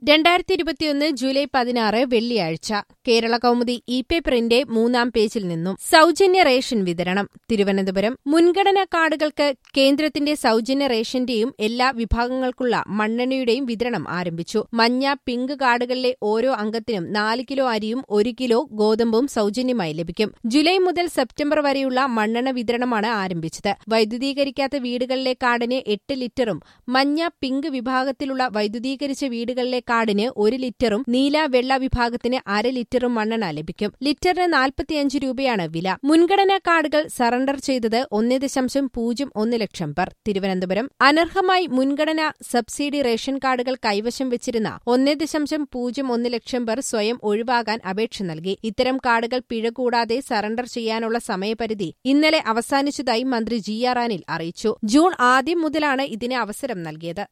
രണ്ടായിരത്തി ഇരുപത്തിയൊന്ന് ജൂലൈ പതിനാറ് വെള്ളിയാഴ്ച കേരള കൗമുദി ഇ പേപ്പറിന്റെ മൂന്നാം പേജിൽ നിന്നും സൗജന്യ റേഷൻ വിതരണം തിരുവനന്തപുരം മുൻഗണനാ കാർഡുകൾക്ക് കേന്ദ്രത്തിന്റെ സൗജന്യ റേഷന്റെയും എല്ലാ വിഭാഗങ്ങൾക്കുള്ള മണ്ണെണ്ണയുടെയും വിതരണം ആരംഭിച്ചു മഞ്ഞ പിങ്ക് കാർഡുകളിലെ ഓരോ അംഗത്തിനും നാല് കിലോ അരിയും ഒരു കിലോ ഗോതമ്പും സൗജന്യമായി ലഭിക്കും ജൂലൈ മുതൽ സെപ്റ്റംബർ വരെയുള്ള മണ്ണെണ്ണ വിതരണമാണ് ആരംഭിച്ചത് വൈദ്യുതീകരിക്കാത്ത വീടുകളിലെ കാർഡിന് എട്ട് ലിറ്ററും മഞ്ഞ പിങ്ക് വിഭാഗത്തിലുള്ള വൈദ്യുതീകരിച്ച വീടുകളിലെ കാർഡിന് ഒരു ലിറ്ററും നീല വെള്ള വിഭാഗത്തിന് അര ലിറ്ററും മണ്ണെണ്ണ ലഭിക്കും ലിറ്ററിന് നാൽപ്പത്തിയഞ്ച് രൂപയാണ് വില മുൻഗണനാ കാർഡുകൾ സറണ്ടർ ചെയ്തത് ഒന്ന് ദശാംശം പൂജ്യം ഒന്ന് ലക്ഷം പേർ തിരുവനന്തപുരം അനർഹമായി മുൻഗണനാ സബ്സിഡി റേഷൻ കാർഡുകൾ കൈവശം വെച്ചിരുന്ന ഒന്ന് ദശാംശം പൂജ്യം ഒന്ന് ലക്ഷം പേർ സ്വയം ഒഴിവാകാൻ അപേക്ഷ നൽകി ഇത്തരം കാർഡുകൾ പിഴ കൂടാതെ സറണ്ടർ ചെയ്യാനുള്ള സമയപരിധി ഇന്നലെ അവസാനിച്ചതായി മന്ത്രി ജി ആർ അനിൽ അറിയിച്ചു ജൂൺ ആദ്യം മുതലാണ് ഇതിന് അവസരം നൽകിയത്